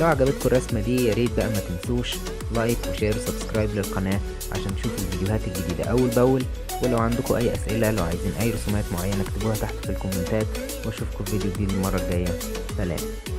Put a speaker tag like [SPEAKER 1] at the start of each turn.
[SPEAKER 1] لو عجبتكم الرسمة دي يا ريت بقى ما تنسوش لايك وشير وسبسكرايب للقناة عشان تشوفوا الفيديوهات الجديدة أول بأول ولو عندكم أي أسئلة لو عايزين أي رسومات معينة اكتبوها تحت في الكومنتات وأشوفكم في فيديو جديد المرة الجاية سلام